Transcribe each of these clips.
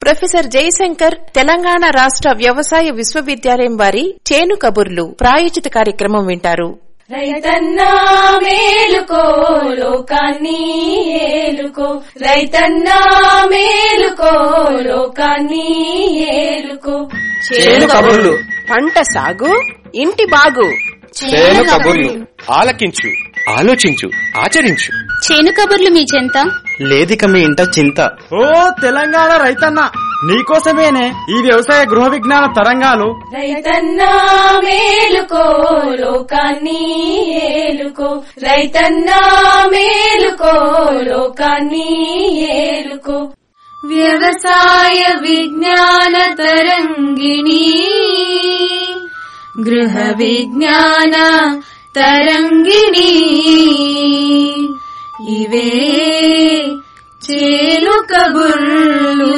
professor Jayashankar Telangana రాష్ట్ర వ్యవసాయ విశ్వవిద్యాలయం వారి చేను కబుర్లు ప్రాయోజిత కార్యక్రమం వింటారు రైతన్నా మేలుకో లోకాన్ని ఏలుకో రైతన్నా మేలుకో లోకాన్ని ఏలుకో చేను కబుర్లు పంట సాగు ఇంటి బాగు చేను కబుర్లు ఆలకించు ఆలోచించు ఆచరించు చేను కబుర్లు మీ చెంత లేదిక మీ ఇంట చింత ఓ తెలంగాణ రైతన్న నీకోసమేనే ఈ వ్యవసాయ గృహ విజ్ఞాన తరంగాలు రైతన్నా మేలుకో లోకాన్ని ఏలుకో రైతన్నా మేలుకో లోకాన్ని ఏలుకో వ్యవసాయ విజ్ఞాన తరంగిణి గృహ విజ్ఞాన తరంగిణి ఇవే చేలు కబుర్లు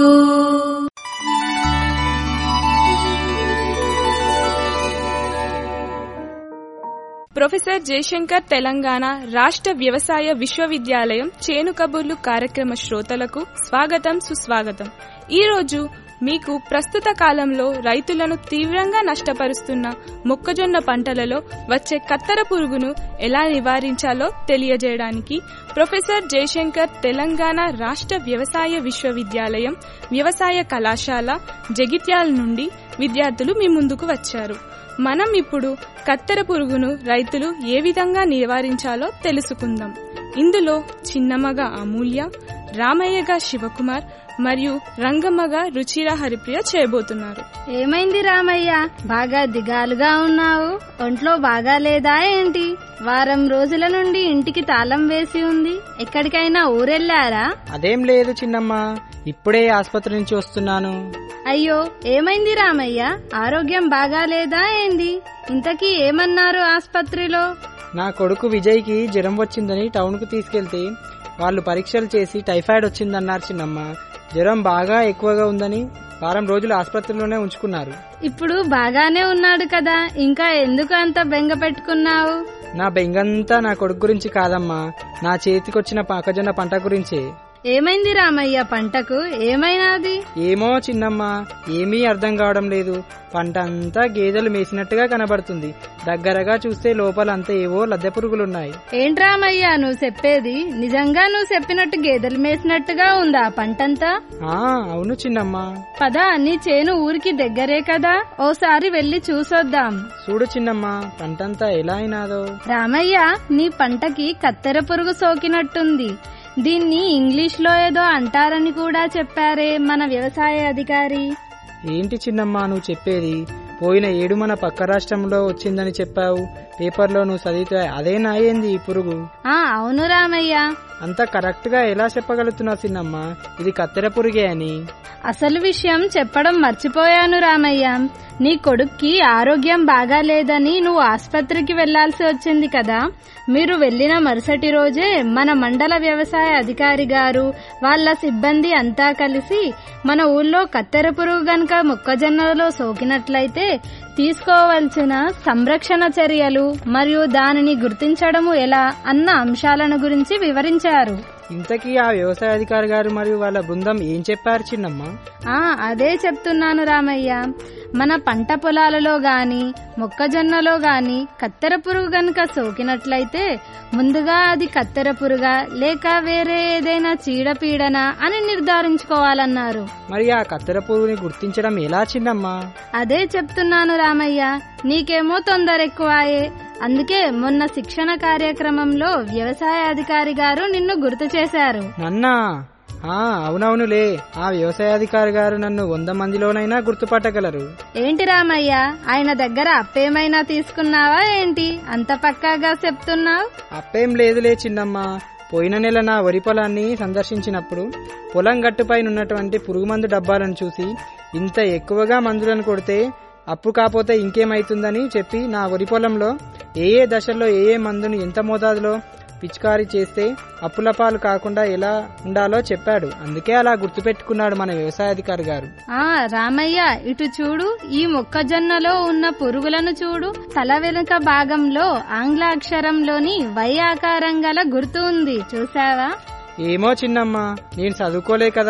ప్రొఫెసర్ జయశంకర్ తెలంగాణ రాష్ట్ర వ్యవసాయ విశ్వవిద్యాలయం చేను కబుర్లు కార్యక్రమ శ్రోతలకు స్వాగతం సుస్వాగతం ఈ రోజు మీకు ప్రస్తుత కాలంలో రైతులను తీవ్రంగా నష్టపరుస్తున్న మొక్కజొన్న పంటలలో వచ్చే కత్తెర పురుగును ఎలా నివారించాలో తెలియజేయడానికి ప్రొఫెసర్ జయశంకర్ తెలంగాణ రాష్ట్ర వ్యవసాయ విశ్వవిద్యాలయం వ్యవసాయ కళాశాల జగిత్యాల నుండి విద్యార్థులు మీ ముందుకు వచ్చారు మనం ఇప్పుడు కత్తెర పురుగును రైతులు ఏ విధంగా నివారించాలో తెలుసుకుందాం ఇందులో చిన్నమ్మగా అమూల్య రామయ్యగా శివకుమార్ మరియు రంగమ్మగా రుచిరా హరిప్రియ చేయబోతున్నారు ఏమైంది రామయ్య బాగా దిగాలుగా ఉన్నావు ఒంట్లో బాగా లేదా ఏంటి వారం రోజుల నుండి ఇంటికి తాళం వేసి ఉంది ఎక్కడికైనా ఊరెళ్ళారా అదేం లేదు చిన్నమ్మ ఇప్పుడే ఆసుపత్రి నుంచి వస్తున్నాను అయ్యో ఏమైంది రామయ్య ఆరోగ్యం బాగా లేదా ఏంది ఇంతకీ ఏమన్నారు ఆస్పత్రిలో నా కొడుకు విజయ్కి జ్వరం వచ్చిందని టౌన్కు తీసుకెళ్తే వాళ్ళు పరీక్షలు చేసి టైఫాయిడ్ వచ్చిందన్నారు చిన్నమ్మ జ్వరం బాగా ఎక్కువగా ఉందని వారం రోజులు ఆసుపత్రిలోనే ఉంచుకున్నారు ఇప్పుడు బాగానే ఉన్నాడు కదా ఇంకా ఎందుకు అంత బెంగ పెట్టుకున్నావు నా బెంగంతా నా కొడుకు గురించి కాదమ్మా నా చేతికొచ్చిన మొక్కజొన్న పంట గురించే ఏమైంది రామయ్య పంటకు ఏమైనాది ఏమో చిన్నమ్మ ఏమీ అర్థం కావడం లేదు పంట అంతా గేదెలు మేసినట్టుగా కనబడుతుంది దగ్గరగా చూస్తే లోపలంతా ఏవో లద్దె పురుగులున్నాయి ఏంట్రామయ్య నువ్వు చెప్పేది నిజంగా నువ్వు చెప్పినట్టు గేదెలు మేసినట్టుగా ఉందా పంటంతా ఆ అవును చిన్నమ్మ పద నీ చేను ఊరికి దగ్గరే కదా ఓసారి వెళ్లి చూసొద్దాం చూడు చిన్నమ్మ పంటంతా ఎలా అయినాదో రామయ్య నీ పంటకి కత్తెర పురుగు సోకినట్టుంది దీన్ని ఇంగ్లీష్ లో ఏదో అంటారని కూడా చెప్పారే మన వ్యవసాయ అధికారి ఏంటి చిన్నమ్మ నువ్వు చెప్పేది పోయిన ఏడు మన పక్క రాష్ట్రంలో వచ్చిందని చెప్పావు పేపర్లో నువ్వు చదివితే అదేనా అయ్యింది ఈ పురుగు ఆ అవును రామయ్య అంత కరెక్ట్ గా ఎలా చెప్పగలుగుతున్నావు చిన్నమ్మ ఇది కత్తెర పురుగే అని అసలు విషయం చెప్పడం మర్చిపోయాను రామయ్య నీ కొడుక్కి ఆరోగ్యం బాగా లేదని నువ్వు ఆస్పత్రికి వెళ్లాల్సి వచ్చింది కదా మీరు వెళ్లిన మరుసటి రోజే మన మండల వ్యవసాయ అధికారి గారు వాళ్ళ సిబ్బంది అంతా కలిసి మన ఊళ్ళో కత్తెర పురుగు గనక మొక్కజొన్నలో సోకినట్లయితే తీసుకోవాల్సిన సంరక్షణ చర్యలు మరియు దానిని గుర్తించడము ఎలా అన్న అంశాలను గురించి వివరించారు ఇంతకీ ఆ వ్యవసాయ అధికారి గారు మరియు వాళ్ళ బృందం ఏం చెప్పారు చిన్నమ్మ ఆ అదే చెప్తున్నాను రామయ్య మన పంట పొలాలలో గాని మొక్కజొన్నలో గాని కత్తెర పురుగు గనుక సోకినట్లయితే ముందుగా అది కత్తెర పురుగా లేక వేరే ఏదైనా చీడపీడన అని నిర్ధారించుకోవాలన్నారు మరి ఆ కత్తెర పురుగుని గుర్తించడం ఎలా చిన్నమ్మ అదే చెప్తున్నాను రామయ్య నీకేమో తొందర ఎక్కువాయే అందుకే మొన్న శిక్షణ కార్యక్రమంలో వ్యవసాయ అధికారి గారు నిన్ను గుర్తు చేశారు నన్నా ఆ అవునవునులే ఆ వ్యవసాయాధికారి గారు నన్ను వంద మందిలోనైనా గుర్తుపట్టగలరు ఏంటి రామయ్య ఆయన దగ్గర అప్పేమైనా తీసుకున్నావా ఏంటి అంత పక్కాగా చెప్తున్నావు అప్పేం లేదులే చిన్నమ్మ పోయిన నెల నా వరి పొలాన్ని సందర్శించినప్పుడు పొలం గట్టుపైన ఉన్నటువంటి పురుగుమందు డబ్బాలను చూసి ఇంత ఎక్కువగా మందులను కొడితే అప్పు కాపోతే ఇంకేమైతుందని చెప్పి నా వరి పొలంలో ఏ ఏ దశల్లో ఏ ఏ మందును ఎంత మోతాదులో పిచికారీ చేస్తే అప్పుల పాలు కాకుండా ఎలా ఉండాలో చెప్పాడు అందుకే అలా గుర్తుపెట్టుకున్నాడు మన వ్యవసాయాధికారి గారు ఆ రామయ్య ఇటు చూడు ఈ మొక్కజొన్నలో ఉన్న పురుగులను చూడు తల వెనుక భాగంలో ఆంగ్ల అక్షరంలోని వై ఆకారం గల గుర్తు ఉంది చూసావా ఏమో చిన్నమ్మ నేను చదువుకోలే కదా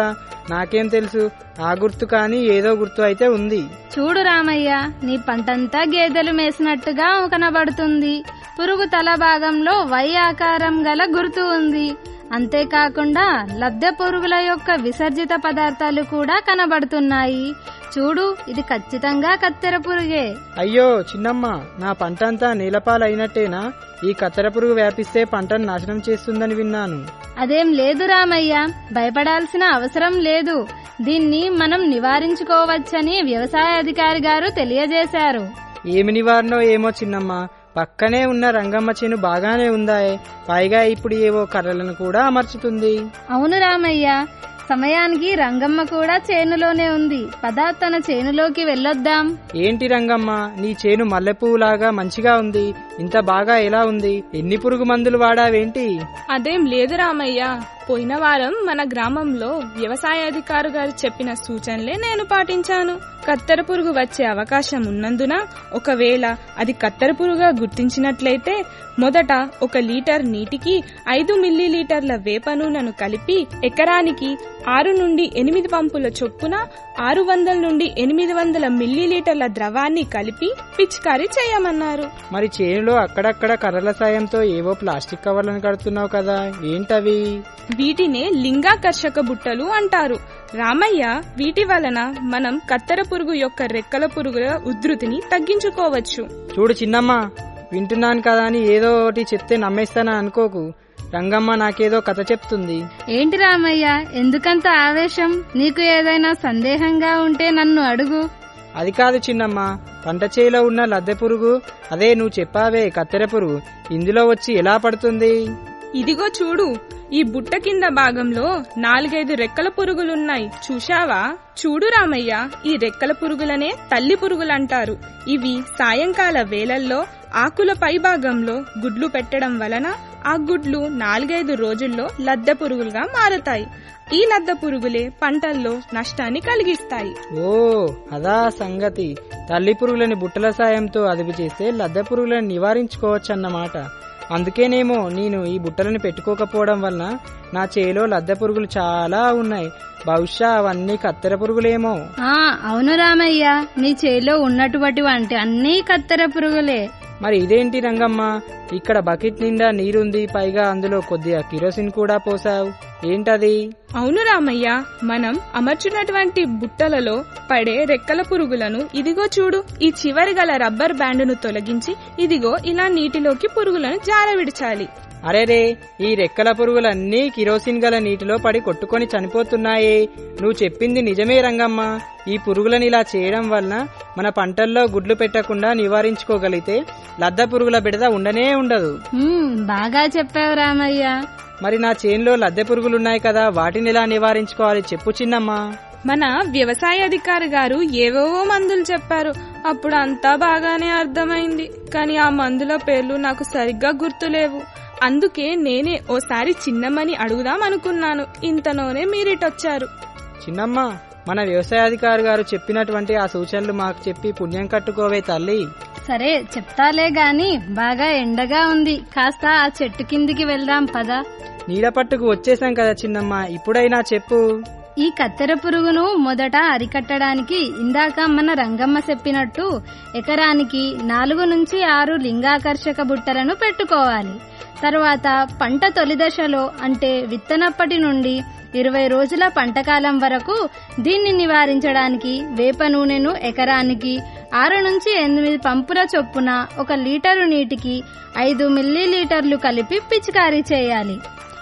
నాకేం తెలుసు ఆ గుర్తు కానీ ఏదో గుర్తు అయితే ఉంది చూడు రామయ్య నీ పంటంతా గేదెలు మేసినట్టుగా కనబడుతుంది పురుగు తల భాగంలో వై ఆకారం గల గుర్తు ఉంది అంతేకాకుండా లబ్ధ పురుగుల యొక్క విసర్జిత పదార్థాలు కూడా కనబడుతున్నాయి చూడు ఇది ఖచ్చితంగా కత్తెర పురుగే అయ్యో చిన్నమ్మ నా పంటంతా నీలపాలైనట్టేనా ఈ కత్తెర పురుగు వ్యాపిస్తే పంటను నాశనం చేస్తుందని విన్నాను అదేం లేదు రామయ్య భయపడాల్సిన అవసరం లేదు దీన్ని మనం నివారించుకోవచ్చని వ్యవసాయ అధికారి గారు తెలియజేశారు ఏమి నివారణో ఏమో చిన్నమ్మ పక్కనే ఉన్న రంగమ్మ చేను బాగానే ఉందాయే పైగా ఇప్పుడు ఏవో కర్రలను కూడా అమర్చుతుంది అవును రామయ్య సమయానికి రంగమ్మ కూడా చేనులోనే ఉంది పద తన చేనులోకి వెళ్ళొద్దాం ఏంటి రంగమ్మ నీ చేను మల్లెపువ్వులాగా మంచిగా ఉంది ఇంత బాగా ఎలా ఉంది ఎన్ని పురుగు మందులు వాడావేంటి అదేం లేదు రామయ్య పోయిన వారం మన గ్రామంలో వ్యవసాయ అధికారి గారు చెప్పిన సూచనలే నేను పాటించాను కత్తెర పురుగు వచ్చే అవకాశం ఉన్నందున ఒకవేళ అది కత్తెర పురుగుగా గుర్తించినట్లయితే మొదట ఒక లీటర్ నీటికి ఐదు మిల్లీ లీటర్ల వేప నూనెను కలిపి ఎకరానికి ఆరు నుండి ఎనిమిది పంపుల చొప్పున ఆరు వందల నుండి ఎనిమిది వందల మిల్లీ లీటర్ల ద్రవాన్ని కలిపి పిచికారీ చేయమన్నారు మరి చేనులో అక్కడక్కడ కర్రల సాయంతో ఏవో ప్లాస్టిక్ కవర్లను కడుతున్నావు కదా ఏంటవి వీటినే లింగాకర్షక బుట్టలు అంటారు రామయ్య వీటి వలన మనం కత్తెర పురుగు యొక్క రెక్కల పురుగుల ఉధృతిని తగ్గించుకోవచ్చు చూడు చిన్నమ్మ వింటున్నాను కదా అని ఏదో ఒకటి చెప్తే నమ్మేస్తానని అనుకోకు రంగమ్మ నాకేదో కథ చెప్తుంది ఏంటి రామయ్య ఎందుకంత ఆవేశం నీకు ఏదైనా సందేహంగా ఉంటే నన్ను అడుగు అది కాదు చిన్నమ్మ పంట చేలో ఉన్న లద్దె పురుగు అదే నువ్వు చెప్పావే కత్తెర పురుగు ఇందులో వచ్చి ఎలా పడుతుంది ఇదిగో చూడు ఈ బుట్ట కింద భాగంలో నాలుగైదు రెక్కల పురుగులున్నాయి చూశావా చూడు రామయ్య ఈ రెక్కల పురుగులనే తల్లి పురుగులంటారు ఇవి సాయంకాల వేళల్లో ఆకుల పై భాగంలో గుడ్లు పెట్టడం వలన ఆ గుడ్లు నాలుగైదు రోజుల్లో లద్దె పురుగులుగా మారుతాయి ఈ లద్దె పురుగులే పంటల్లో నష్టాన్ని కలిగిస్తాయి ఓ అదా సంగతి తల్లి పురుగులని బుట్టల సాయంతో అదుపు చేస్తే లద్దె పురుగులను నివారించుకోవచ్చన్నమాట అందుకేనేమో నేను ఈ బుట్టలను పెట్టుకోకపోవడం వలన నా చేలో లద్దె పురుగులు చాలా ఉన్నాయి బహుశా అవన్నీ కత్తెర పురుగులేమో ఆ అవును రామయ్య నీ చేలో ఉన్నటువంటి అన్నీ కత్తెర పురుగులే మరి ఇదేంటి రంగమ్మ ఇక్కడ బకెట్ నిండా నీరుంది పైగా అందులో కొద్దిగా కిరోసిన్ కూడా పోసావు ఏంటది అవును రామయ్య మనం అమర్చినటువంటి బుట్టలలో పడే రెక్కల పురుగులను ఇదిగో చూడు ఈ చివరి గల రబ్బర్ బ్యాండును తొలగించి ఇదిగో ఇలా నీటిలోకి పురుగులను జారవిడిచాలి అరేరే ఈ రెక్కల పురుగులన్నీ కిరోసిన్ గల నీటిలో పడి కొట్టుకొని చనిపోతున్నాయే నువ్వు చెప్పింది నిజమే రంగమ్మ ఈ పురుగులను ఇలా చేయడం వలన మన పంటల్లో గుడ్లు పెట్టకుండా నివారించుకోగలిగితే లద్ద పురుగుల బిడద ఉండనే ఉండదు హ్మ్, బాగా చెప్పావు రామయ్య మరి నా చేనులో లద్దె పురుగులున్నాయి కదా వాటిని ఎలా నివారించుకోవాలి చెప్పు చిన్నమ్మా మన వ్యవసాయ అధికారి గారు ఏవేవో మందులు చెప్పారు అప్పుడు అంతా బాగానే అర్థమైంది కానీ ఆ మందుల పేర్లు నాకు సరిగ్గా గుర్తులేవు అందుకే నేనే ఓసారి చిన్నమ్మని అడుగుదాం అనుకున్నాను ఇంతలోనే మీరిటొచ్చారు చిన్నమ్మ మన వ్యవసాయాధికారి గారు చెప్పినటువంటి ఆ సూచనలు మాకు చెప్పి పుణ్యం కట్టుకోవే తల్లి సరే చెప్తాలే గాని బాగా ఎండగా ఉంది కాస్త ఆ చెట్టు కిందికి వెళ్దాం పదా నీడపట్టుకు వచ్చేసాం కదా చిన్నమ్మ ఇప్పుడైనా చెప్పు ఈ కత్తెర పురుగును మొదట అరికట్టడానికి ఇందాక మన రంగమ్మ చెప్పినట్టు ఎకరానికి నాలుగు నుంచి ఆరు లింగాకర్షక బుట్టలను పెట్టుకోవాలి తర్వాత పంట తొలి దశలో అంటే విత్తనప్పటి నుండి ఇరవై రోజుల పంటకాలం వరకు దీన్ని నివారించడానికి వేప నూనెను ఎకరానికి ఆరు నుంచి ఎనిమిది పంపుల చొప్పున ఒక లీటరు నీటికి ఐదు మిల్లీ లీటర్లు కలిపి పిచికారీ చేయాలి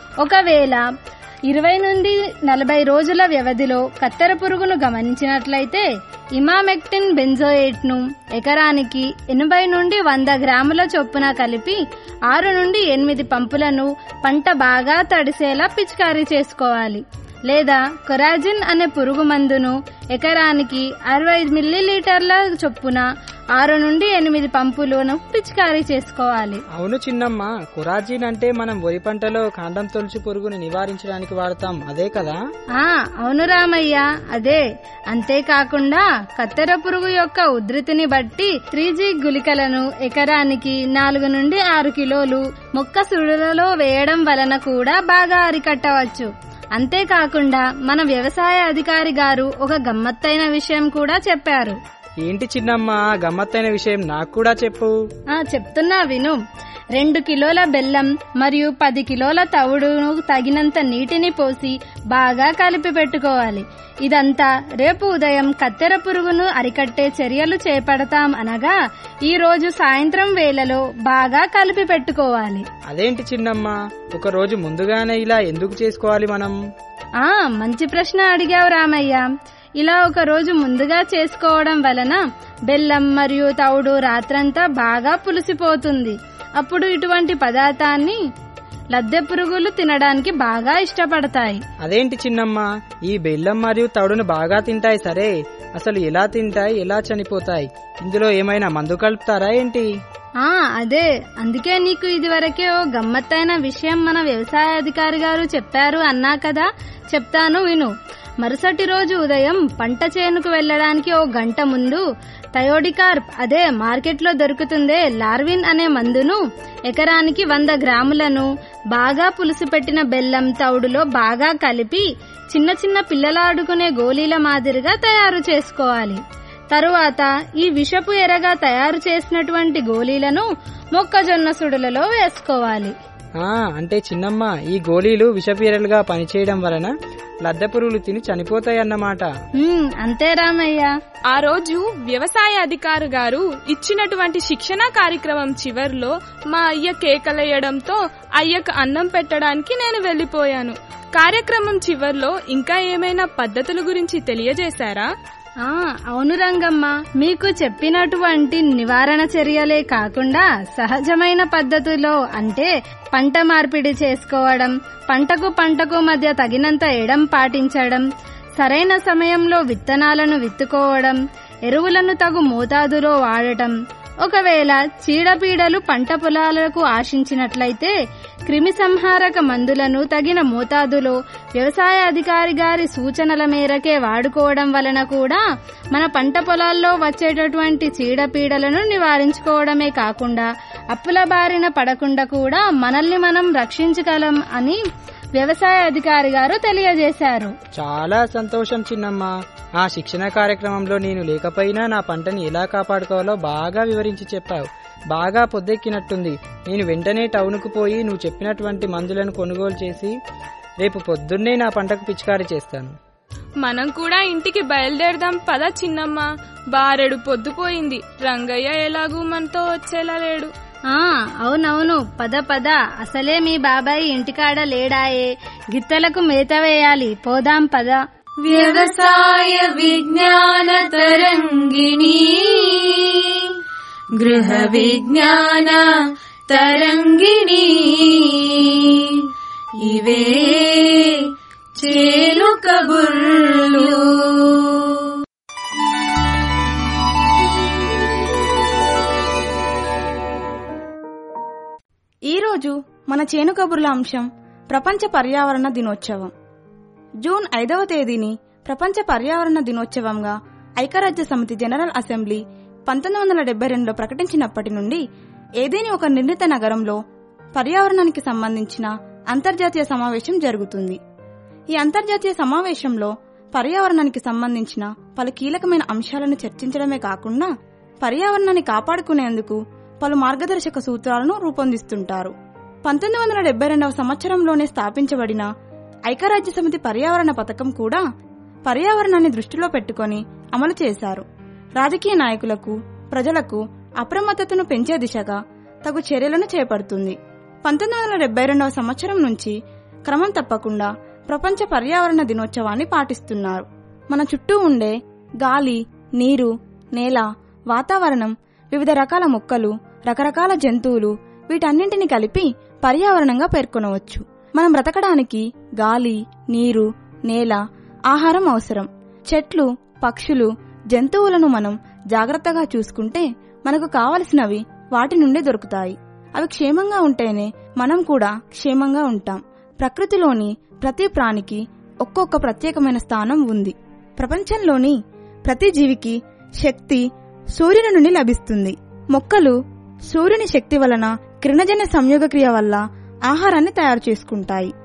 ఒకవేళ ఇరవై నుండి నలభై రోజుల వ్యవధిలో కత్తెర పురుగును గమనించినట్లయితే ఇమామెక్టిన్ బెంజోయేట్ ను ఎకరానికి ఎనభై నుండి వంద గ్రాముల చొప్పున కలిపి ఆరు నుండి ఎనిమిది పంపులను పంట బాగా తడిసేలా పిచికారీ చేసుకోవాలి లేదా కొరాజిన్ అనే పురుగు మందును ఎకరానికి అరవై మిల్లీలీటర్ల చొప్పున ఆరు నుండి ఎనిమిది పంపులను పిచికారీ చేసుకోవాలి అవును చిన్నమ్మ కురాజీన్ అంటే మనం వరి పంటలో కాండం తొలుచు పురుగుని నివారించడానికి వాడతాం అదే కదా ఆ అవును రామయ్య అదే అంతేకాకుండా కత్తెర పురుగు యొక్క ఉధృతిని బట్టి త్రీ జీ గుళికలను ఎకరానికి నాలుగు నుండి ఆరు కిలోలు మొక్క సుడులలో వేయడం వలన కూడా బాగా అరికట్టవచ్చు అంతేకాకుండా మన వ్యవసాయ అధికారి గారు ఒక గమ్మత్తైన విషయం కూడా చెప్పారు ఏంటి చిన్నమ్మ గమ్మత్తైన విషయం నాకు కూడా చెప్పు ఆ చెప్తున్నా విను రెండు కిలోల బెల్లం మరియు పది కిలోల తవుడును తగినంత నీటిని పోసి బాగా కలిపి పెట్టుకోవాలి ఇదంతా రేపు ఉదయం కత్తెర పురుగును అరికట్టే చర్యలు చేపడతాం అనగా ఈ రోజు సాయంత్రం వేళలో బాగా కలిపి పెట్టుకోవాలి అదేంటి చిన్నమ్మ ఒక రోజు ముందుగానే ఇలా ఎందుకు చేసుకోవాలి మనం ఆ మంచి ప్రశ్న అడిగావు రామయ్య ఇలా ఒక రోజు ముందుగా చేసుకోవడం వలన బెల్లం మరియు తౌడు రాత్రంతా బాగా పులిసిపోతుంది అప్పుడు ఇటువంటి పదార్థాన్ని లద్దె పురుగులు తినడానికి బాగా ఇష్టపడతాయి అదేంటి చిన్నమ్మ ఈ బెల్లం మరియు తవుడును బాగా తింటాయి సరే అసలు ఎలా తింటాయి ఎలా చనిపోతాయి ఇందులో ఏమైనా మందు కలుపుతారా ఏంటి ఆ అదే అందుకే నీకు ఇదివరకే ఓ గమ్మత్తైన విషయం మన వ్యవసాయ అధికారి గారు చెప్పారు అన్నా కదా చెప్తాను విను మరుసటి రోజు ఉదయం పంట చేనుకు వెళ్ళడానికి ఓ గంట ముందు థయోడికార్ప్ అదే మార్కెట్లో దొరుకుతుందే లార్విన్ అనే మందును ఎకరానికి వంద గ్రాములను బాగా పులుసుపెట్టిన బెల్లం తౌడులో బాగా కలిపి చిన్న చిన్న పిల్లలాడుకునే గోళీల మాదిరిగా తయారు చేసుకోవాలి తరువాత ఈ విషపు ఎరగా తయారు చేసినటువంటి గోళీలను మొక్కజొన్న సుడులలో వేసుకోవాలి ఆ అంటే చిన్నమ్మ ఈ గోళీలు విషపీరలుగా పనిచేయడం వలన లద్దె పురుగులు తిని చనిపోతాయన్నమాట ఉమ్, అంతే రామయ్య ఆ రోజు వ్యవసాయ అధికారి గారు ఇచ్చినటువంటి శిక్షణ కార్యక్రమం చివర్లో మా అయ్య కేకలేయడంతో అయ్యకు అన్నం పెట్టడానికి నేను వెళ్లిపోయాను కార్యక్రమం చివర్లో ఇంకా ఏమైనా పద్ధతుల గురించి తెలియజేశారా ఆ అవును రంగమ్మ మీకు చెప్పినటువంటి నివారణ చర్యలే కాకుండా సహజమైన పద్ధతిలో అంటే పంట మార్పిడి చేసుకోవడం పంటకు పంటకు మధ్య తగినంత ఎడం పాటించడం సరైన సమయంలో విత్తనాలను విత్తుకోవడం ఎరువులను తగు మోతాదులో వాడటం ఒకవేళ చీడపీడలు పంట పొలాలకు ఆశించినట్లయితే క్రిమి సంహారక మందులను తగిన మోతాదులో వ్యవసాయ అధికారి గారి సూచనల మేరకే వాడుకోవడం వలన కూడా మన పంట పొలాల్లో వచ్చేటటువంటి చీడపీడలను నివారించుకోవడమే కాకుండా అప్పుల బారిన పడకుండా కూడా మనల్ని మనం రక్షించగలం అని వ్యవసాయ అధికారి గారు తెలియజేశారు చాలా సంతోషం చిన్నమ్మ ఆ శిక్షణ కార్యక్రమంలో నేను లేకపోయినా నా పంటని ఎలా కాపాడుకోవాలో బాగా వివరించి చెప్పావు బాగా పొద్దెక్కినట్టుంది నేను వెంటనే టౌన్కు పోయి నువ్వు చెప్పినటువంటి మందులను కొనుగోలు చేసి రేపు పొద్దున్నే నా పంటకు పిచికారీ చేస్తాను మనం కూడా ఇంటికి బయలుదేరదాం పద చిన్నమ్మ బారెడు పొద్దుపోయింది రంగయ్య ఎలాగూ మనతో వచ్చేలా లేడు ఆ అవునవును పద పద అసలే మీ బాబాయ్ ఇంటికాడ లేడాయే గిత్తలకు మేత వేయాలి పోదాం పద వ్యవసాయ విజ్ఞాన తరంగిణి గృహ విజ్ఞాన తరంగిణి ఇవే చేలు కబుర్లు ఈరోజు మన చేను కబుర్ల అంశం ప్రపంచ పర్యావరణ దినోత్సవం జూన్ ఐదవ తేదీని ప్రపంచ పర్యావరణ దినోత్సవంగా ఐక్యరాజ్య సమితి జనరల్ అసెంబ్లీ పంతొమ్మిది వందల డెబ్బై రెండులో ప్రకటించినప్పటి నుండి ఏదేని ఒక నిర్ణీత నగరంలో పర్యావరణానికి సంబంధించిన అంతర్జాతీయ సమావేశం జరుగుతుంది ఈ అంతర్జాతీయ సమావేశంలో పర్యావరణానికి సంబంధించిన పలు కీలకమైన అంశాలను చర్చించడమే కాకుండా పర్యావరణాన్ని కాపాడుకునేందుకు పలు మార్గదర్శక సూత్రాలను రూపొందిస్తుంటారు పంతొమ్మిది వందల డెబ్బై రెండవ సంవత్సరంలోనే స్థాపించబడిన ఐక్యరాజ్య సమితి పర్యావరణ పథకం కూడా పర్యావరణాన్ని దృష్టిలో పెట్టుకొని అమలు చేశారు రాజకీయ నాయకులకు ప్రజలకు అప్రమత్తతను పెంచే దిశగా తగు చర్యలను చేపడుతుంది పంతొమ్మిది వందల డెబ్బై రెండవ సంవత్సరం నుంచి క్రమం తప్పకుండా ప్రపంచ పర్యావరణ దినోత్సవాన్ని పాటిస్తున్నారు మన చుట్టూ ఉండే గాలి నీరు నేల వాతావరణం వివిధ రకాల మొక్కలు రకరకాల జంతువులు వీటన్నింటిని కలిపి పర్యావరణంగా పేర్కొనవచ్చు మనం బ్రతకడానికి గాలి నీరు నేల ఆహారం అవసరం చెట్లు పక్షులు జంతువులను మనం జాగ్రత్తగా చూసుకుంటే మనకు కావలసినవి వాటి నుండి దొరుకుతాయి అవి క్షేమంగా ఉంటేనే మనం కూడా క్షేమంగా ఉంటాం ప్రకృతిలోని ప్రతి ప్రాణికి ఒక్కొక్క ప్రత్యేకమైన స్థానం ఉంది ప్రపంచంలోని ప్రతి జీవికి శక్తి సూర్యుని నుండి లభిస్తుంది మొక్కలు సూర్యుని శక్తి వలన కిరణజన్య సంయోగ క్రియ వల్ల ఆహారాన్ని తయారు చేసుకుంటాయి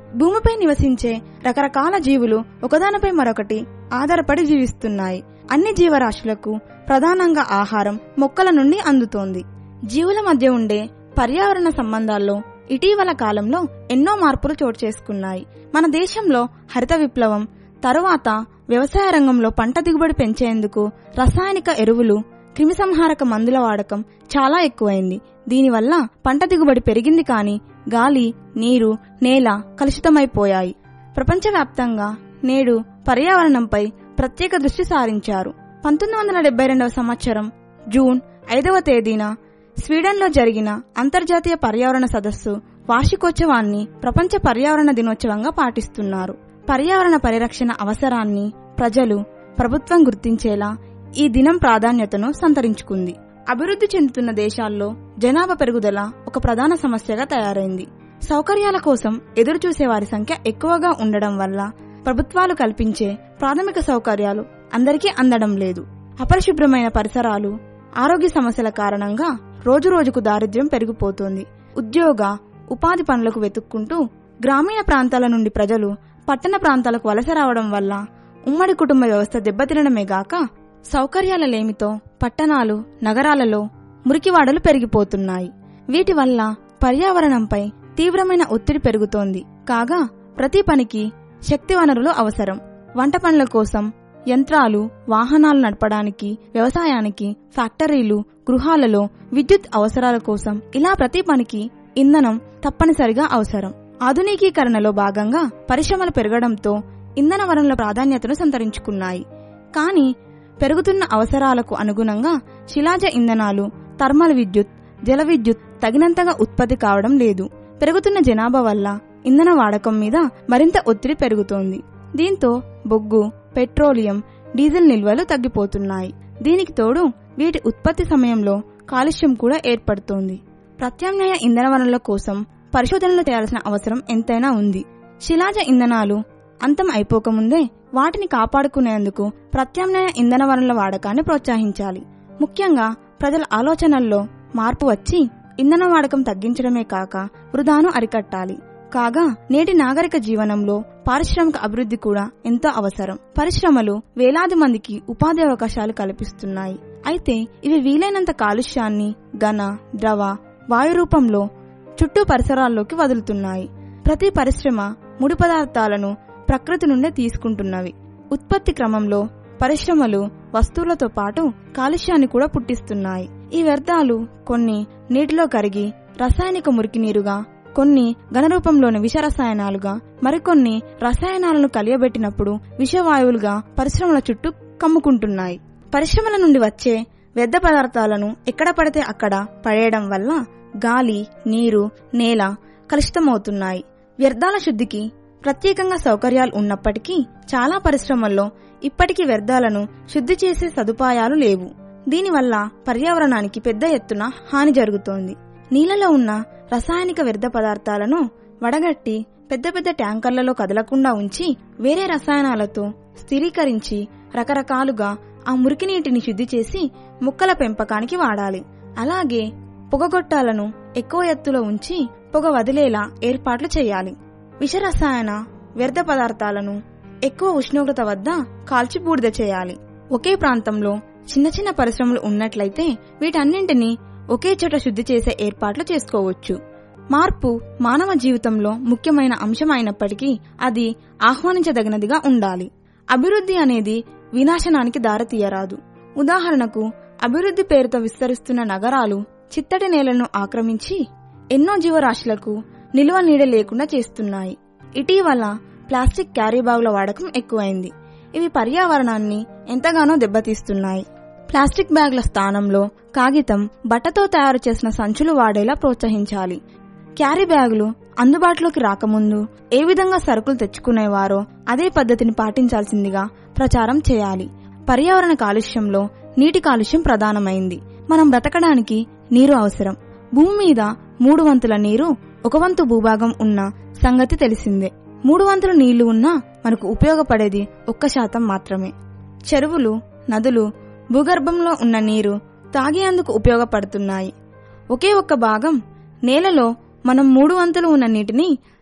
భూమిపై నివసించే రకరకాల జీవులు ఒకదానిపై మరొకటి ఆధారపడి జీవిస్తున్నాయి అన్ని జీవరాశులకు ప్రధానంగా ఆహారం మొక్కల నుండి అందుతోంది జీవుల మధ్య ఉండే పర్యావరణ సంబంధాల్లో ఇటీవల కాలంలో ఎన్నో మార్పులు చోటు చేసుకున్నాయి మన దేశంలో హరిత విప్లవం తరువాత వ్యవసాయ రంగంలో పంట దిగుబడి పెంచేందుకు రసాయనిక ఎరువులు క్రిమిసంహారక మందుల వాడకం చాలా ఎక్కువైంది దీనివల్ల పంట దిగుబడి పెరిగింది కానీ గాలి నీరు నేల కలుషితమైపోయాయి ప్రపంచవ్యాప్తంగా నేడు పర్యావరణంపై ప్రత్యేక దృష్టి సారించారు పంతొమ్మిది వందల డెబ్బై రెండవ సంవత్సరం జూన్ ఐదవ తేదీన స్వీడన్లో జరిగిన అంతర్జాతీయ పర్యావరణ సదస్సు వార్షికోత్సవాన్ని ప్రపంచ పర్యావరణ దినోత్సవంగా పాటిస్తున్నారు పర్యావరణ పరిరక్షణ అవసరాన్ని ప్రజలు ప్రభుత్వం గుర్తించేలా ఈ దినం ప్రాధాన్యతను సంతరించుకుంది అభివృద్ధి చెందుతున్న దేశాల్లో జనాభా పెరుగుదల ఒక ప్రధాన సమస్యగా తయారైంది సౌకర్యాల కోసం ఎదురుచూసే వారి సంఖ్య ఎక్కువగా ఉండడం వల్ల ప్రభుత్వాలు కల్పించే ప్రాథమిక సౌకర్యాలు అందరికీ అందడం లేదు అపరిశుభ్రమైన పరిసరాలు ఆరోగ్య సమస్యల కారణంగా రోజురోజుకు దారిద్ర్యం పెరిగిపోతోంది ఉద్యోగ ఉపాధి పనులకు వెతుక్కుంటూ గ్రామీణ ప్రాంతాల నుండి ప్రజలు పట్టణ ప్రాంతాలకు వలస రావడం వల్ల ఉమ్మడి కుటుంబ వ్యవస్థ దెబ్బతినడమే గాక సౌకర్యాల లేమితో పట్టణాలు నగరాలలో మురికివాడలు పెరిగిపోతున్నాయి వీటి వల్ల పర్యావరణంపై తీవ్రమైన ఒత్తిడి పెరుగుతోంది కాగా ప్రతి పనికి శక్తి వనరులు అవసరం వంట పనుల కోసం యంత్రాలు వాహనాలు నడపడానికి వ్యవసాయానికి ఫ్యాక్టరీలు గృహాలలో విద్యుత్ అవసరాల కోసం ఇలా ప్రతి పనికి ఇంధనం తప్పనిసరిగా అవసరం ఆధునికీకరణలో భాగంగా పరిశ్రమలు పెరగడంతో ఇంధన వనరుల ప్రాధాన్యతను సంతరించుకున్నాయి కానీ పెరుగుతున్న అవసరాలకు అనుగుణంగా శిలాజ ఇంధనాలు థర్మల్ విద్యుత్ జల విద్యుత్ తగినంతగా ఉత్పత్తి కావడం లేదు పెరుగుతున్న జనాభా వల్ల ఇంధన వాడకం మీద మరింత ఒత్తిడి పెరుగుతోంది దీంతో బొగ్గు పెట్రోలియం డీజిల్ నిల్వలు తగ్గిపోతున్నాయి దీనికి తోడు వీటి ఉత్పత్తి సమయంలో కాలుష్యం కూడా ఏర్పడుతోంది ప్రత్యామ్నాయ ఇంధన వనరుల కోసం పరిశోధనలు చేయాల్సిన అవసరం ఎంతైనా ఉంది శిలాజ ఇంధనాలు అంతం అయిపోకముందే వాటిని కాపాడుకునేందుకు ప్రత్యామ్నాయ ఇంధన వనరుల వాడకాన్ని ప్రోత్సహించాలి ముఖ్యంగా ప్రజల ఆలోచనల్లో మార్పు వచ్చి ఇంధన వాడకం తగ్గించడమే కాక వృధాను అరికట్టాలి కాగా నేటి నాగరిక జీవనంలో పారిశ్రామిక అభివృద్ధి కూడా ఎంతో అవసరం పరిశ్రమలు వేలాది మందికి ఉపాధి అవకాశాలు కల్పిస్తున్నాయి అయితే ఇవి వీలైనంత కాలుష్యాన్ని ఘన ద్రవ వాయు రూపంలో చుట్టూ పరిసరాల్లోకి వదులుతున్నాయి ప్రతి పరిశ్రమ ముడి పదార్థాలను ప్రకృతి నుండే తీసుకుంటున్నవి ఉత్పత్తి క్రమంలో పరిశ్రమలు వస్తువులతో పాటు కాలుష్యాన్ని కూడా పుట్టిస్తున్నాయి ఈ వ్యర్థాలు కొన్ని నీటిలో కరిగి రసాయనిక మురికి నీరుగా కొన్ని ఘనరూపంలోని విష రసాయనాలుగా మరికొన్ని రసాయనాలను కలియబెట్టినప్పుడు విషవాయువులుగా పరిశ్రమల చుట్టూ కమ్ముకుంటున్నాయి పరిశ్రమల నుండి వచ్చే వ్యర్థ పదార్థాలను ఎక్కడ పడితే అక్కడ పడేయడం వల్ల గాలి నీరు నేల కలుషితమవుతున్నాయి వ్యర్థాల శుద్ధికి ప్రత్యేకంగా సౌకర్యాలు ఉన్నప్పటికీ చాలా పరిశ్రమల్లో ఇప్పటికీ వ్యర్థాలను శుద్ధి చేసే సదుపాయాలు లేవు దీనివల్ల పర్యావరణానికి పెద్ద ఎత్తున హాని జరుగుతోంది నీళ్లలో ఉన్న రసాయనిక వ్యర్థ పదార్థాలను వడగట్టి పెద్ద పెద్ద ట్యాంకర్లలో కదలకుండా ఉంచి వేరే రసాయనాలతో స్థిరీకరించి రకరకాలుగా ఆ మురికి నీటిని శుద్ధి చేసి మొక్కల పెంపకానికి వాడాలి అలాగే పొగగొట్టాలను ఎక్కువ ఎత్తులో ఉంచి పొగ వదిలేలా ఏర్పాట్లు చేయాలి విషరసాయన వ్యర్థ పదార్థాలను ఎక్కువ ఉష్ణోగ్రత వద్ద కాల్చి బూడిద చేయాలి ఒకే ప్రాంతంలో చిన్న చిన్న పరిశ్రమలు ఉన్నట్లయితే వీటన్నింటినీ ఒకే చోట శుద్ధి చేసే ఏర్పాట్లు చేసుకోవచ్చు మార్పు మానవ జీవితంలో ముఖ్యమైన అంశం అయినప్పటికీ అది ఆహ్వానించదగినదిగా ఉండాలి అభివృద్ధి అనేది వినాశనానికి దారితీయరాదు ఉదాహరణకు అభివృద్ధి పేరుతో విస్తరిస్తున్న నగరాలు చిత్తడి నేలను ఆక్రమించి ఎన్నో జీవరాశులకు నిల్వ నీడ లేకుండా చేస్తున్నాయి ఇటీవల ప్లాస్టిక్ క్యారీ బ్యాగుల వాడకం ఎక్కువైంది ఇవి పర్యావరణాన్ని ఎంతగానో దెబ్బతీస్తున్నాయి ప్లాస్టిక్ బ్యాగుల స్థానంలో కాగితం బట్టతో తయారు చేసిన సంచులు వాడేలా ప్రోత్సహించాలి క్యారీ బ్యాగులు అందుబాటులోకి రాకముందు ఏ విధంగా సరుకులు తెచ్చుకునేవారో అదే పద్ధతిని పాటించాల్సిందిగా ప్రచారం చేయాలి పర్యావరణ కాలుష్యంలో నీటి కాలుష్యం ప్రధానమైంది మనం బ్రతకడానికి నీరు అవసరం భూమి మీద మూడు వంతుల నీరు ఒక వంతు భూభాగం ఉన్న సంగతి తెలిసిందే మూడు వంతుల నీళ్లు ఉన్నా మనకు ఉపయోగపడేది ఒక్క శాతం మాత్రమే చెరువులు నదులు భూగర్భంలో ఉన్న నీరు తాగేందుకు ఉపయోగపడుతున్నాయి ఒకే ఒక్క భాగం నేలలో మనం మూడు వంతులు ఉన్న నీటిని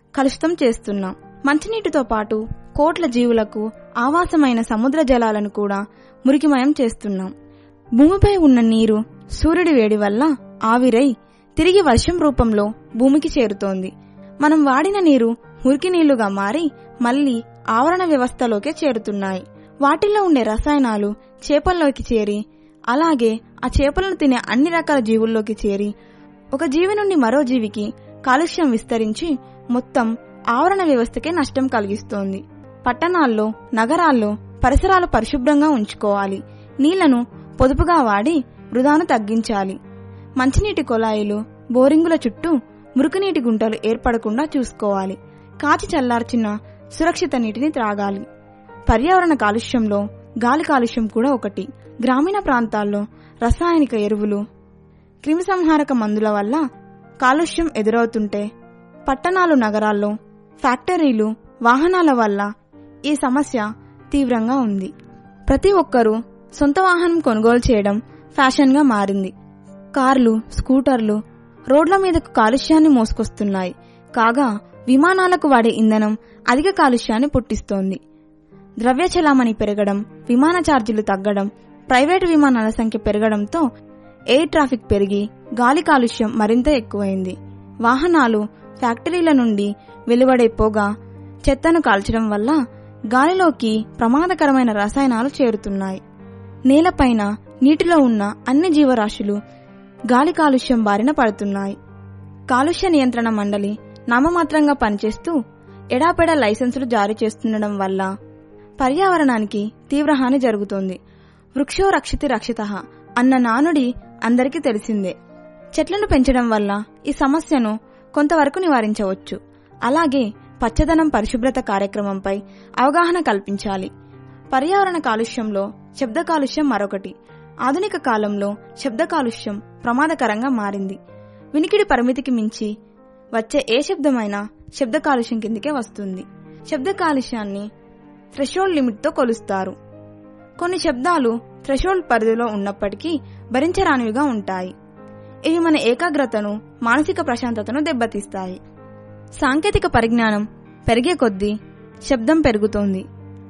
కలుషితం చేస్తున్నాం మంచినీటితో పాటు కోట్ల జీవులకు ఆవాసమైన సముద్ర జలాలను కూడా మురికిమయం చేస్తున్నాం భూమిపై ఉన్న నీరు సూర్యుడి వేడి వల్ల ఆవిరై తిరిగి వర్షం రూపంలో భూమికి చేరుతోంది మనం వాడిన నీరు మురికి నీళ్లుగా మారి మళ్లీ ఆవరణ వ్యవస్థలోకే చేరుతున్నాయి వాటిల్లో ఉండే రసాయనాలు చేపల్లోకి చేరి అలాగే ఆ చేపలను తినే అన్ని రకాల జీవుల్లోకి చేరి ఒక జీవి నుండి మరో జీవికి కాలుష్యం విస్తరించి మొత్తం ఆవరణ వ్యవస్థకే నష్టం కలిగిస్తోంది పట్టణాల్లో నగరాల్లో పరిసరాలు పరిశుభ్రంగా ఉంచుకోవాలి నీళ్లను పొదుపుగా వాడి వృధాను తగ్గించాలి మంచినీటి కొలాయిలు బోరింగుల చుట్టూ మురుగునీటి గుంటలు ఏర్పడకుండా చూసుకోవాలి కాచి చల్లార్చిన సురక్షిత నీటిని త్రాగాలి పర్యావరణ కాలుష్యంలో గాలి కాలుష్యం కూడా ఒకటి గ్రామీణ ప్రాంతాల్లో రసాయనిక ఎరువులు క్రిమిసంహారక మందుల వల్ల కాలుష్యం ఎదురవుతుంటే పట్టణాలు నగరాల్లో ఫ్యాక్టరీలు వాహనాల వల్ల ఈ సమస్య తీవ్రంగా ఉంది ప్రతి ఒక్కరూ సొంత వాహనం కొనుగోలు చేయడం ఫ్యాషన్గా మారింది కార్లు స్కూటర్లు రోడ్ల మీదకు కాలుష్యాన్ని మోసుకొస్తున్నాయి కాగా విమానాలకు వాడే ఇంధనం అధిక కాలుష్యాన్ని పుట్టిస్తోంది ద్రవ్య చలామణి పెరగడం విమాన ఛార్జీలు తగ్గడం ప్రైవేటు విమానాల సంఖ్య పెరగడంతో ఎయిర్ ట్రాఫిక్ పెరిగి గాలి కాలుష్యం మరింత ఎక్కువైంది వాహనాలు ఫ్యాక్టరీల నుండి వెలువడే పొగ చెత్తను కాల్చడం వల్ల గాలిలోకి ప్రమాదకరమైన రసాయనాలు చేరుతున్నాయి నేలపైన నీటిలో ఉన్న అన్ని జీవరాశులు గాలి కాలుష్యం బారిన పడుతున్నాయి కాలుష్య నియంత్రణ మండలి నామమాత్రంగా పనిచేస్తూ ఎడాపెడా లైసెన్సులు జారీ చేస్తుండడం వల్ల పర్యావరణానికి తీవ్ర హాని జరుగుతోంది వృక్షో రక్షితి రక్షిత అన్న నానుడి అందరికీ తెలిసిందే చెట్లను పెంచడం వల్ల ఈ సమస్యను కొంతవరకు నివారించవచ్చు అలాగే పచ్చదనం పరిశుభ్రత కార్యక్రమంపై అవగాహన కల్పించాలి పర్యావరణ కాలుష్యంలో శబ్ద కాలుష్యం మరొకటి ఆధునిక కాలంలో శబ్ద కాలుష్యం ప్రమాదకరంగా మారింది వినికిడి పరిమితికి మించి వచ్చే ఏ శబ్దమైనా శబ్ద కాలుష్యం కిందికే వస్తుంది శబ్ద కాలుష్యాన్ని థ్రెషోల్డ్ లిమిట్తో కొలుస్తారు కొన్ని శబ్దాలు థ్రెషోల్డ్ పరిధిలో ఉన్నప్పటికీ భరించరానివిగా ఉంటాయి ఇవి మన ఏకాగ్రతను మానసిక ప్రశాంతతను దెబ్బతీస్తాయి సాంకేతిక పరిజ్ఞానం పెరిగే కొద్దీ శబ్దం పెరుగుతోంది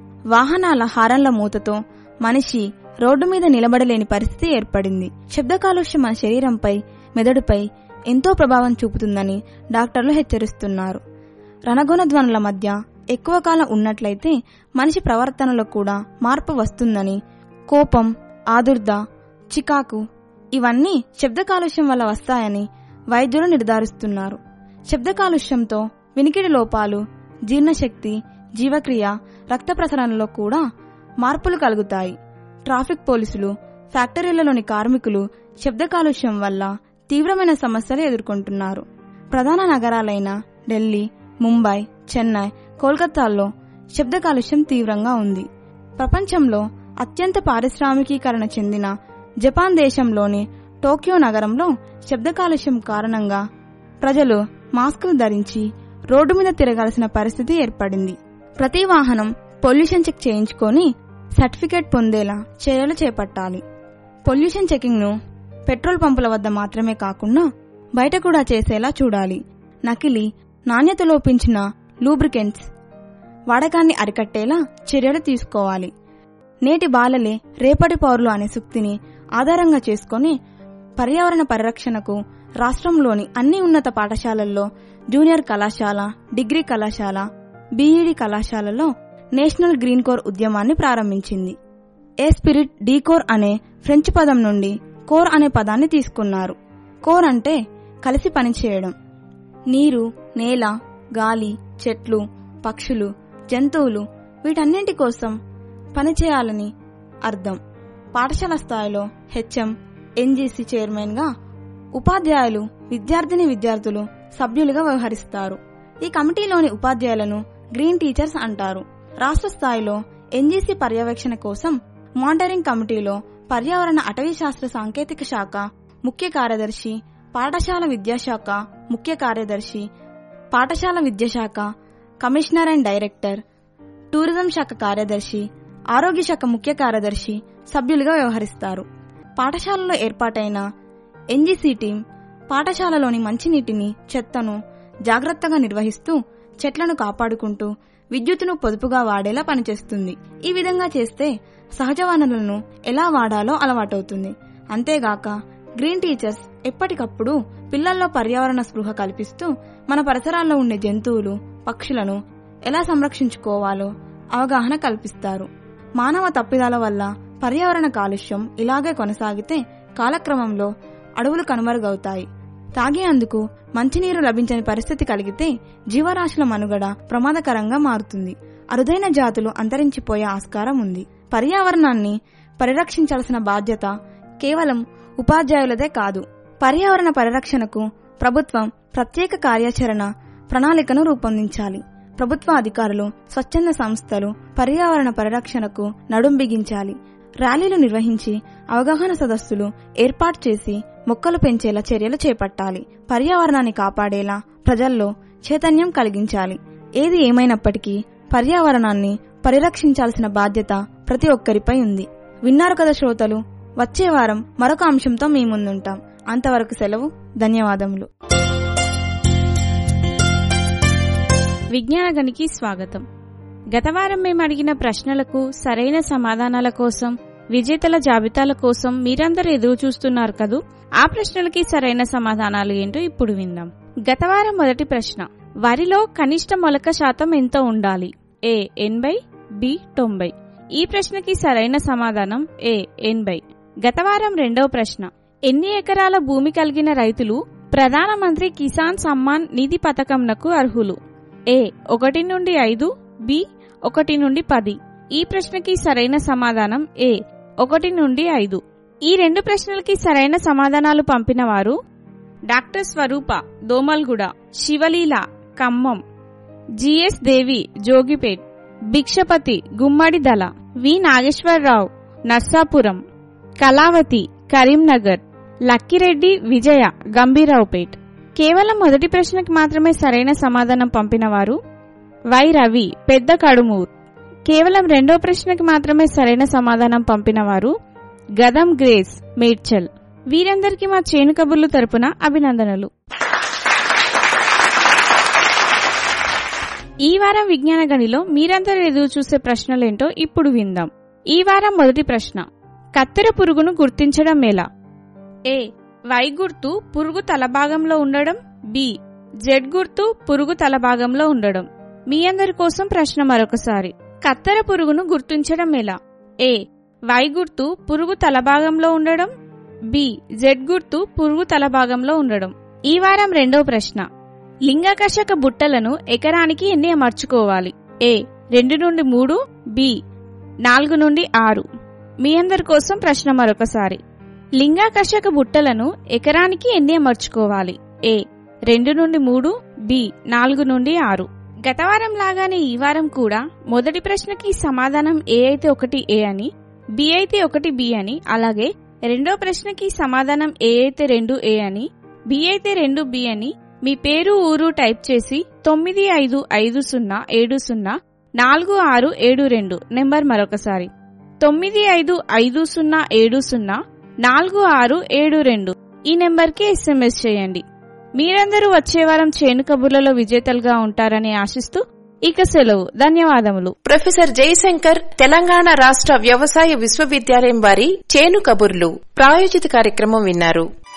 వాహనాల హారన్ల మూతతో మనిషి రోడ్డు మీద నిలబడలేని పరిస్థితి ఏర్పడింది శబ్ద కాలుష్యం మన శరీరంపై మెదడుపై ఎంతో ప్రభావం చూపుతుందని డాక్టర్లు హెచ్చరిస్తున్నారు రణగొన ధ్వనుల మధ్య ఎక్కువ కాలం ఉన్నట్లయితే మనిషి ప్రవర్తనలో కూడా మార్పు వస్తుందని కోపం ఆదుర్ద చికాకు ఇవన్నీ శబ్ద కాలుష్యం వల్ల వస్తాయని వైద్యులు నిర్ధారిస్తున్నారు శబ్ద కాలుష్యంతో వినికిడి లోపాలు జీర్ణశక్తి జీవక్రియ రక్త ప్రసరణలో కూడా మార్పులు కలుగుతాయి ట్రాఫిక్ పోలీసులు ఫ్యాక్టరీలలోని కార్మికులు శబ్ద కాలుష్యం వల్ల తీవ్రమైన సమస్యలు ఎదుర్కొంటున్నారు ప్రధాన నగరాలైన ఢిల్లీ ముంబై చెన్నై కోల్కతాల్లో శబ్ద కాలుష్యం తీవ్రంగా ఉంది ప్రపంచంలో అత్యంత పారిశ్రామికీకరణ చెందిన జపాన్ దేశంలోని టోక్యో నగరంలో శబ్ద కాలుష్యం కారణంగా ప్రజలు మాస్కులు ధరించి రోడ్డు మీద తిరగాల్సిన పరిస్థితి ఏర్పడింది ప్రతి వాహనం పొల్యూషన్ చెక్ చేయించుకొని సర్టిఫికేట్ పొందేలా చర్యలు చేపట్టాలి పొల్యూషన్ చెకింగ్ ను పెట్రోల్ పంపుల వద్ద మాత్రమే కాకుండా బయట కూడా చేసేలా చూడాలి నకిలీ నాణ్యత లోపించిన లూబ్రికెంట్స్ వాడకాన్ని అరికట్టేలా చర్యలు తీసుకోవాలి నేటి బాలలే రేపటి పౌరులు అనే సూక్తిని ఆధారంగా చేసుకొని పర్యావరణ పరిరక్షణకు రాష్ట్రంలోని అన్ని ఉన్నత పాఠశాలల్లో జూనియర్ కళాశాల డిగ్రీ కళాశాల బీఈడి కళాశాలలో నేషనల్ గ్రీన్ కోర్ ఉద్యమాన్ని ప్రారంభించింది ఏ స్పిరిట్ డీ కోర్ అనే ఫ్రెంచ్ పదం నుండి కోర్ అనే పదాన్ని తీసుకున్నారు కోర్ అంటే కలిసి పనిచేయడం నీరు నేల గాలి చెట్లు పక్షులు జంతువులు వీటన్నింటి కోసం పనిచేయాలని అర్థం పాఠశాల స్థాయిలో హెచ్ఎం ఎన్జీసీ చైర్మన్ గా ఉపాధ్యాయులు విద్యార్థిని విద్యార్థులు సభ్యులుగా వ్యవహరిస్తారు ఈ కమిటీలోని ఉపాధ్యాయులను గ్రీన్ టీచర్స్ అంటారు రాష్ట్ర స్థాయిలో ఎన్జీసీ పర్యవేక్షణ కోసం మానిటరింగ్ కమిటీలో పర్యావరణ అటవీ శాస్త్ర సాంకేతిక శాఖ ముఖ్య కార్యదర్శి పాఠశాల విద్యాశాఖ ముఖ్య కార్యదర్శి పాఠశాల విద్యాశాఖ కమిషనర్ అండ్ డైరెక్టర్ టూరిజం శాఖ కార్యదర్శి ఆరోగ్య శాఖ ముఖ్య కార్యదర్శి సభ్యులుగా వ్యవహరిస్తారు పాఠశాలలో ఏర్పాటైన ఎన్జీసీ టీం పాఠశాలలోని మంచినీటిని చెత్తను జాగ్రత్తగా నిర్వహిస్తూ చెట్లను కాపాడుకుంటూ విద్యుత్తును పొదుపుగా వాడేలా పనిచేస్తుంది ఈ విధంగా చేస్తే సహజ వనరులను ఎలా వాడాలో అలవాటవుతుంది అంతేగాక గ్రీన్ టీచర్స్ ఎప్పటికప్పుడు పిల్లల్లో పర్యావరణ స్పృహ కల్పిస్తూ మన పరిసరాల్లో ఉండే జంతువులు పక్షులను ఎలా సంరక్షించుకోవాలో అవగాహన కల్పిస్తారు మానవ తప్పిదాల వల్ల పర్యావరణ కాలుష్యం ఇలాగే కొనసాగితే కాలక్రమంలో అడవులు కనుమరుగవుతాయి తాగేందుకు మంచినీరు లభించని పరిస్థితి కలిగితే జీవరాశుల మనుగడ ప్రమాదకరంగా మారుతుంది అరుదైన జాతులు అంతరించిపోయే ఆస్కారం ఉంది పర్యావరణాన్ని పరిరక్షించాల్సిన బాధ్యత కేవలం ఉపాధ్యాయులదే కాదు పర్యావరణ పరిరక్షణకు ప్రభుత్వం ప్రత్యేక కార్యాచరణ ప్రణాళికను రూపొందించాలి ప్రభుత్వ అధికారులు స్వచ్ఛంద సంస్థలు పర్యావరణ పరిరక్షణకు నడుం బిగించాలి ర్యాలీలు నిర్వహించి అవగాహన సదస్సులు ఏర్పాటు చేసి మొక్కలు పెంచేలా చర్యలు చేపట్టాలి పర్యావరణాన్ని కాపాడేలా ప్రజల్లో చైతన్యం కలిగించాలి ఏది ఏమైనప్పటికీ పర్యావరణాన్ని పరిరక్షించాల్సిన బాధ్యత ప్రతి ఒక్కరిపై ఉంది విన్నారు కదా శ్రోతలు వచ్చే వారం మరొక అంశంతో మీ ముందుంటాం అంతవరకు సెలవు ధన్యవాదములు విజ్ఞానగనికి స్వాగతం గత వారం మేము అడిగిన ప్రశ్నలకు సరైన సమాధానాల కోసం విజేతల జాబితాల కోసం మీరందరూ ఎదురు చూస్తున్నారు కదూ ఆ ప్రశ్నలకి సరైన సమాధానాలు ఏంటో ఇప్పుడు విందాం గత వారం మొదటి ప్రశ్న వరిలో కనిష్ట మొలక శాతం ఎంత ఉండాలి ఏ ఎనభై బి తొంభై ఈ ప్రశ్నకి సరైన సమాధానం ఏ ఎనభై గత వారం రెండవ ప్రశ్న ఎన్ని ఎకరాల భూమి కలిగిన రైతులు ప్రధానమంత్రి కిసాన్ సమ్మాన్ నిధి పథకంనకు అర్హులు ఏ ఒకటి నుండి ఐదు బి ఒకటి నుండి పది ఈ ప్రశ్నకి సరైన సమాధానం ఏ ఒకటి నుండి ఐదు ఈ రెండు ప్రశ్నలకి సరైన సమాధానాలు పంపిన వారు డాక్టర్ స్వరూప దోమల్గూడ శివలీల ఖమ్మం జిఎస్ దేవి జోగిపేట్ భిక్షపతి గుమ్మడి దళ వి నాగేశ్వరరావు నర్సాపురం కళావతి కరీంనగర్ లక్కిరెడ్డి విజయ గంభీరావుపేట్ కేవలం మొదటి ప్రశ్నకి మాత్రమే సరైన సమాధానం పంపిన వారు వై రవి పెద్ద కడుమూర్ కేవలం రెండో ప్రశ్నకి మాత్రమే సరైన సమాధానం పంపిన వారు గదం గ్రేస్ మేడ్చల్ వీరందరికీ మా చేను కబుర్లు తరపున అభినందనలు ఈ వారం విజ్ఞాన గనిలో మీరందరూ ఎదురు చూసే ప్రశ్నలేంటో ఇప్పుడు విందాం ఈ వారం మొదటి ప్రశ్న కత్తెర పురుగును గుర్తించడం ఎలా ఏ వై గుర్తు పురుగు తల భాగంలో ఉండడం బి జెడ్ గుర్తు పురుగు తల భాగంలో ఉండడం మీ అందరి కోసం ప్రశ్న మరొకసారి కత్తెర పురుగును గుర్తించడం ఎలా ఏ వై గుర్తు పురుగు తల భాగంలో ఉండడం బి జెడ్ గుర్తు పురుగు తల భాగంలో ఉండడం ఈ వారం రెండవ ప్రశ్న లింగాకర్షక బుట్టలను ఎకరానికి ఎన్ని అమర్చుకోవాలి ఏ రెండు నుండి మూడు బి నాలుగు నుండి ఆరు మీ అందరి కోసం ప్రశ్న మరొకసారి లింగాకర్షక బుట్టలను ఎకరానికి ఎన్ని అమర్చుకోవాలి ఏ రెండు నుండి మూడు బి నాలుగు నుండి ఆరు గత వారం లాగానే ఈ వారం కూడా మొదటి ప్రశ్నకి సమాధానం ఏ అయితే ఒకటి ఏ అని బి అయితే ఒకటి బి అని అలాగే రెండో ప్రశ్నకి సమాధానం ఏ అయితే రెండు ఏ అని బి అయితే రెండు బి అని మీ పేరు ఊరు టైప్ చేసి తొమ్మిది ఐదు ఐదు సున్నా ఏడు సున్నా నాలుగు ఆరు ఏడు రెండు నెంబర్ మరొకసారి తొమ్మిది ఐదు ఐదు సున్నా ఏడు సున్నా నాలుగు ఆరు ఏడు రెండు ఈ నెంబర్కి ఎస్ఎంఎస్ చేయండి మీరందరూ వచ్చే వారం చేను కబుర్లలో విజేతలుగా ఉంటారని ఆశిస్తూ ఇక సెలవు ధన్యవాదములు ప్రొఫెసర్ జయశంకర్ తెలంగాణ రాష్ట్ర వ్యవసాయ విశ్వవిద్యాలయం వారి చేను కబుర్లు ప్రాయోజిత కార్యక్రమం విన్నారు